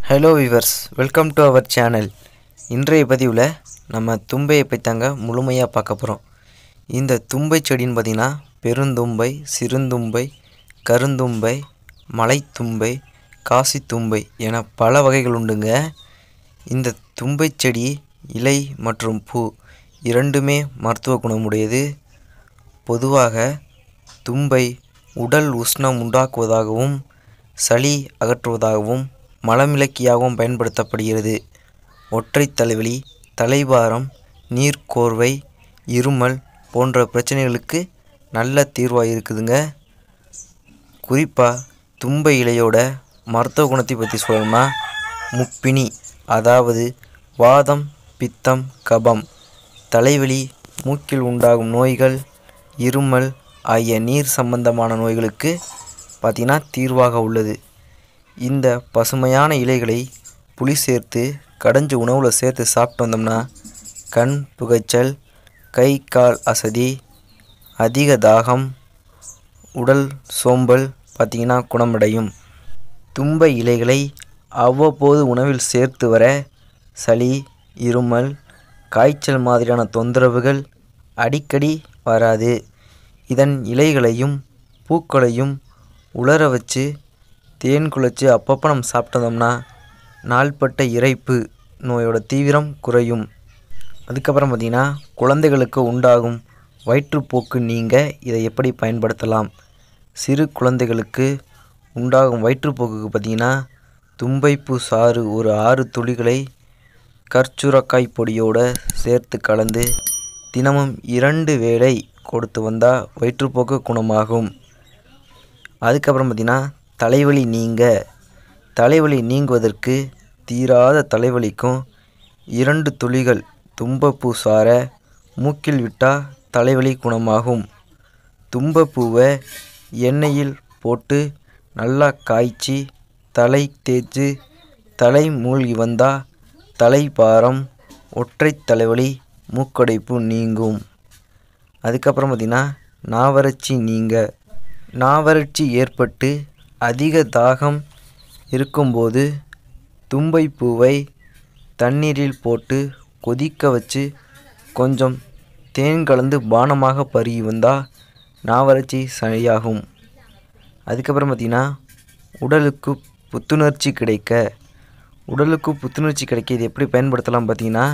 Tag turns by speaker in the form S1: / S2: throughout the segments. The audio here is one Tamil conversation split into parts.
S1: hello viewers welcome to our channel இன்றைய பதிவில் நம்ம தும்பையை பற்றி முழுமையாக பார்க்க போகிறோம் இந்த தும்பை செடின்னு பார்த்திங்கன்னா பெருந்தும்பை சிறுந்தும்பை கருந்தும்பை மலைத்தும்பை காசித்தும்பை என பல வகைகள் உண்டுங்க இந்த தும்பை செடி இலை மற்றும் பூ இரண்டுமே மருத்துவ குணமுடையது பொதுவாக தும்பை உடல் உஷ்ணம் உண்டாக்குவதாகவும் சளி அகற்றுவதாகவும் மலமிளக்கியாகவும் பயன்படுத்தப்படுகிறது ஒற்றை தலைவலி தலைபாரம் நீர்க்கோர்வை இருமல் போன்ற பிரச்சனைகளுக்கு நல்ல தீர்வாக இருக்குதுங்க குறிப்பாக தும்பை இலையோட மருத்துவ குணத்தை பற்றி சொல்லணும்னா முப்பினி அதாவது வாதம் பித்தம் கபம் தலைவலி மூக்கில் உண்டாகும் நோய்கள் இருமல் ஆகிய நீர் சம்பந்தமான நோய்களுக்கு பார்த்திங்கன்னா தீர்வாக உள்ளது இந்த பசுமையான இலைகளை புளி சேர்த்து கடைஞ்சு உணவில் சேர்த்து சாப்பிட்டு வந்தோம்னா கண் புகைச்சல் கை கால் அசதி அதிக தாகம் உடல் சோம்பல் பார்த்திங்கன்னா குணமடையும் தும்பை இலைகளை அவ்வப்போது உணவில் சேர்த்து வர சளி இருமல் காய்ச்சல் மாதிரியான தொந்தரவுகள் அடிக்கடி வராது இதன் இலைகளையும் பூக்களையும் உலர வச்சு தேன் குழச்சி அப்பப்போ நம்ம சாப்பிட்டோம்னா நாள்பட்ட இறைப்பு நோயோட தீவிரம் குறையும் அதுக்கப்புறம் பார்த்திங்கன்னா குழந்தைகளுக்கு உண்டாகும் வயிற்றுப்போக்கு நீங்க இதை எப்படி பயன்படுத்தலாம் சிறு குழந்தைகளுக்கு உண்டாகும் வயிற்றுப்போக்குக்கு பார்த்திங்கன்னா தும்பைப்பூ சாறு ஒரு ஆறு துளிகளை கற்சுரக்காய் பொடியோடு சேர்த்து கலந்து தினமும் இரண்டு வேளை கொடுத்து வந்தால் வயிற்றுப்போக்கு குணமாகும் அதுக்கப்புறம் பார்த்திங்கன்னா தலைவலி நீங்க தலைவலி நீங்குவதற்கு தீராத தலைவலிக்கும் இரண்டு துளிகள் தும்பப்பூ சாறை மூக்கில் விட்டால் தலைவலி குணமாகும் தும்பப்பூவை எண்ணெயில் போட்டு நல்லா காய்ச்சி தலை தேய்ச்சி தலை மூழ்கி வந்தால் தலைபாரம் ஒற்றை தலைவலி மூக்கடைப்பு நீங்கும் அதுக்கப்புறம் பார்த்திங்கன்னா நாவறட்சி நீங்க நாவறட்சி ஏற்பட்டு அதிக தாகம் இருக்கும்போது தும்பை பூவை தண்ணீரில் போட்டு கொதிக்க வச்சு கொஞ்சம் தேன் கலந்து பானமாக பருகி வந்தால் நாவறட்சி சரியாகும் அதுக்கப்புறம் பார்த்திங்கன்னா உடலுக்கு புத்துணர்ச்சி கிடைக்க உடலுக்கு புத்துணர்ச்சி கிடைக்க இது எப்படி பயன்படுத்தலாம் பார்த்திங்கன்னா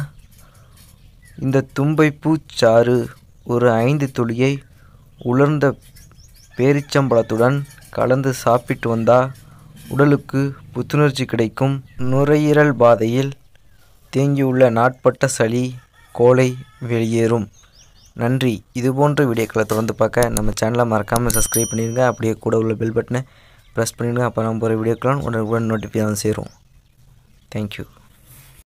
S1: இந்த தும்பை பூச்சாறு ஒரு ஐந்து துளியை உலர்ந்த பேரிச்சம்பழத்துடன் கலந்து சாப்பிட்டு வந்தால் உடலுக்கு புத்துணர்ச்சி கிடைக்கும் நுரையீரல் பாதையில் தேங்கியுள்ள நாட்பட்ட சளி கோலை வெளியேறும் நன்றி இதுபோன்ற வீடியோக்களை தொடர்ந்து பார்க்க நம்ம சேனலை மறக்காமல் சப்ஸ்கிரைப் பண்ணிடுங்க அப்படியே கூட உள்ள பெல் பட்டனை ப்ரெஸ் பண்ணிடுங்க அப்போ நம்ம போகிற வீடியோக்கெலாம் உடனுக்குடன் நோட்டிஃபிகேஷன் சேரும் தேங்க்யூ